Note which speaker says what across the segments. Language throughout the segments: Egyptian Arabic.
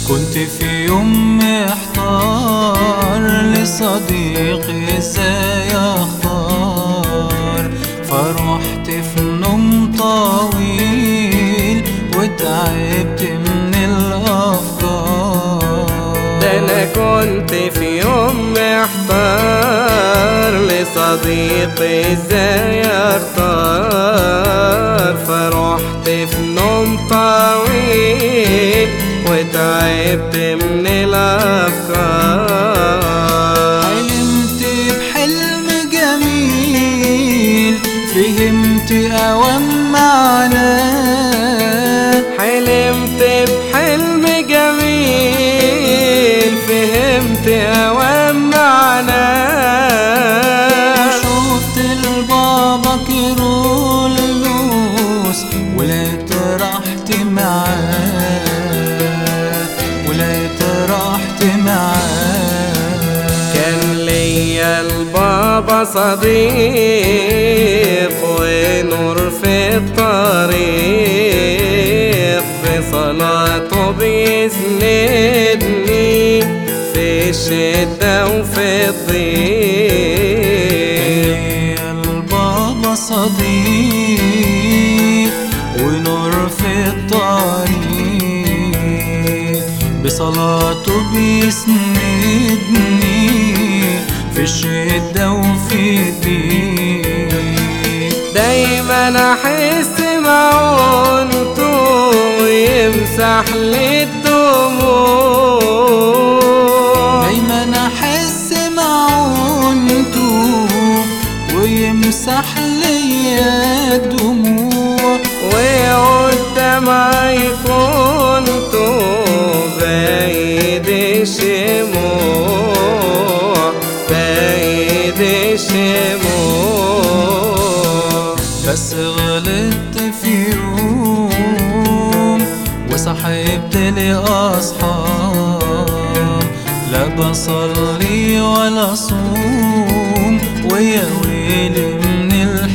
Speaker 1: كنت في يوم محتار لصديقي ازاي اختار فروحت في نوم طويل وتعبت من الافكار
Speaker 2: ده انا كنت في يوم محتار لصديقي ازاي اختار فرحت في نوم طويل وتعبت من الافكار
Speaker 1: حلمت بحلم جميل فهمت اوام معناه
Speaker 2: حلمت بحلم جميل فهمت اوام معناه
Speaker 1: شفت البابا كيرلس ولقيت راحتي معاه ولقيت راحتي معاه
Speaker 2: كان ليا البابا صديق ونور في الطريق بصلاته بيسندني في الشدة وفي الضيق
Speaker 1: ليا البابا صديق ونور في الطريق بصلاته بيسندني في الشدة وفي الضيق
Speaker 2: دايما احس معونته ويمسح لي الدموع
Speaker 1: دايما احس معونته ويمسح ليا الدموع
Speaker 2: وقدام ايقونته بعيد الشموع بعيد الشموع
Speaker 1: بس غلطت في يوم وصاحبت لي اصحاب لا بصلي ولا صوم ويا ويلي من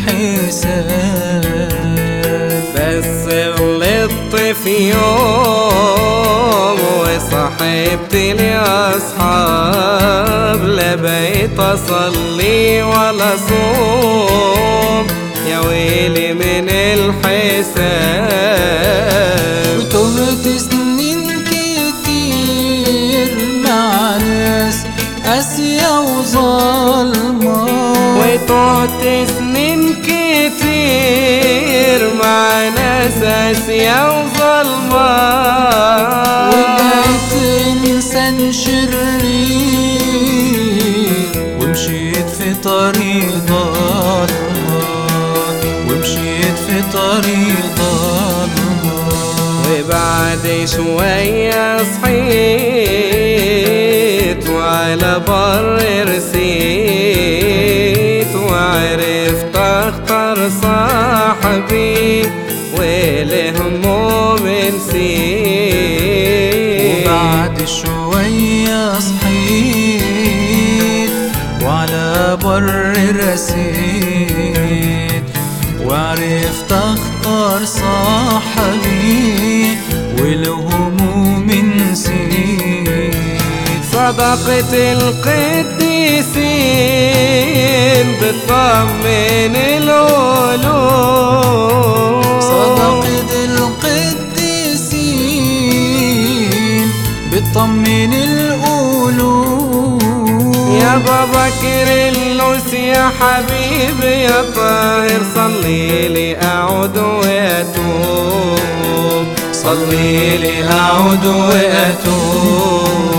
Speaker 1: الحساب
Speaker 2: بس غلطت في يوم وصاحبت لي اصحاب لا بقيت اصلي ولا صوم يا ويلي من الحساب
Speaker 1: وتهت سنين كتير مع ناس قاسية وظالمة
Speaker 2: وتقعد سنين كتير مع ناس قاسية وظلمة
Speaker 1: وبقيت إنسان شرير ومشيت في طريق ضلمة ومشيت في طريق ضلمة
Speaker 2: وبعد شوية صحيت وعلى بر رسيت وعرفت اختار صاحبي والهموم نسيت
Speaker 1: وبعد شوية صحيت وعلى بر رسيت وعرفت اختار صاحبي والهموم نسيت
Speaker 2: صدقة القديسين بتطمن القلوب
Speaker 1: صدقة القديسين بتطمن القلوب
Speaker 2: يا بابا كيرلس يا حبيبي يا طاهر صلي لي أعود وأتوب
Speaker 1: صلي لي أعود وأتوب